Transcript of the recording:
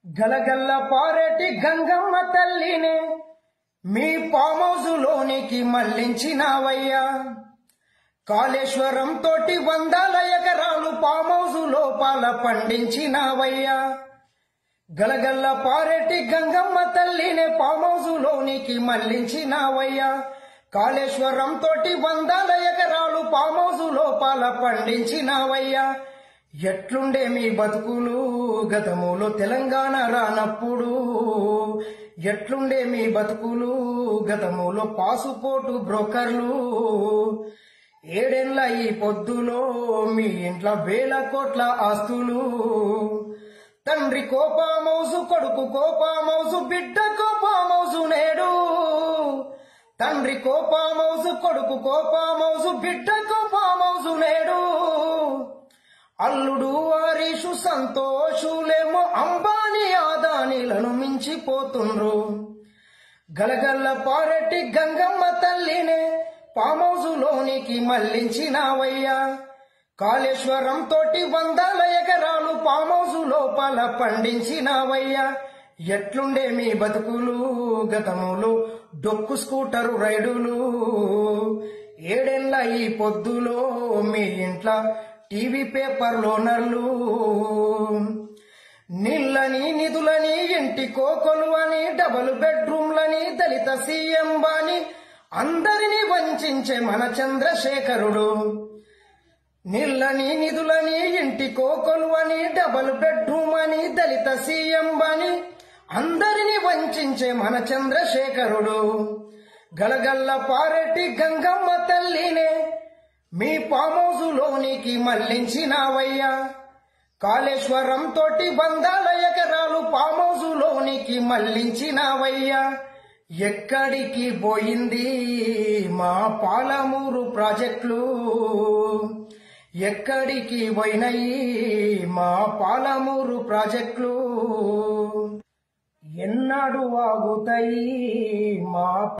గలగల్ల పారేటి గంగమ్మ తల్లినే మీ పామౌజులోనికి మళ్లించినావయ్యా కాళేశ్వరం తోటి వందల ఎకరాలు పామౌజు లోపాల పండించినావయ్యా గలగల్ల పారేటి గంగమ్మ తల్లినే పామౌజులోనికి మళ్లించినావయ్యా కాళేశ్వరం తోటి వందల ఎకరాలు పామౌజు లోపాల పండించినావయ్యా ఎట్లుండే మీ బతుకులు గతములో తెలంగాణ రానప్పుడు ఎట్లుండే మీ బతుకులు గతములో పాసుపోటు బ్రోకర్లు ఏడేళ్ల ఈ పొద్దులో మీ ఇంట్లో వేల కోట్ల ఆస్తులు తండ్రి కోపామౌసు కొడుకు కోపామౌసు బిడ్డ కోపామౌసు నేడు తండ్రి కోపామౌసు కొడుకు కోపామౌసు బిడ్డ కోపామౌసు నేడు అల్లుడు వారీషు సంతోషులేమో అంబానీ ఆదానీలను మించిపోతుండ్రు గలగల్ల పారెట్టి గంగమ్మ తల్లినే పామౌజులోనికి మళ్లించినావయ్యా కాళేశ్వరం తోటి వందల ఎకరాలు పామౌజు లోపల పండించినావయ్యా ఎట్లుండే మీ బతుకులు గతములు డొక్కు స్కూటరు రైడులు ఏడేళ్ల ఈ పొద్దులో మీ ఇంట్లో టీవీ పేపర్ లోనర్లు నీళ్ళని నిధులని ఇంటి కోకొలు అని డబుల్ బెడ్రూమ్లని దళిత సీఎం బాని అందరినీ వంచే మన చంద్రశేఖరుడు నీళ్ళని నిధులని ఇంటి కోకొలు అని డబుల్ బెడ్రూమ్ అని దళిత సీఎం బాని అందరినీ వంచే మన చంద్రశేఖరుడు గలగల్ల పారెట్టి గంగమ్మ తల్లినే మీ పామోజులోనికి మళ్లించినావయ్యా కాళేశ్వరం తోటి వందల ఎకరాలు పామోజులోనికి మళ్లించినావయ్యా ఎక్కడికి పోయింది మా పాలమూరు ప్రాజెక్టులు ఎక్కడికి పోయినాయి మా పాలమూరు ప్రాజెక్టులు ఎన్నాడు ఆగుతాయి మా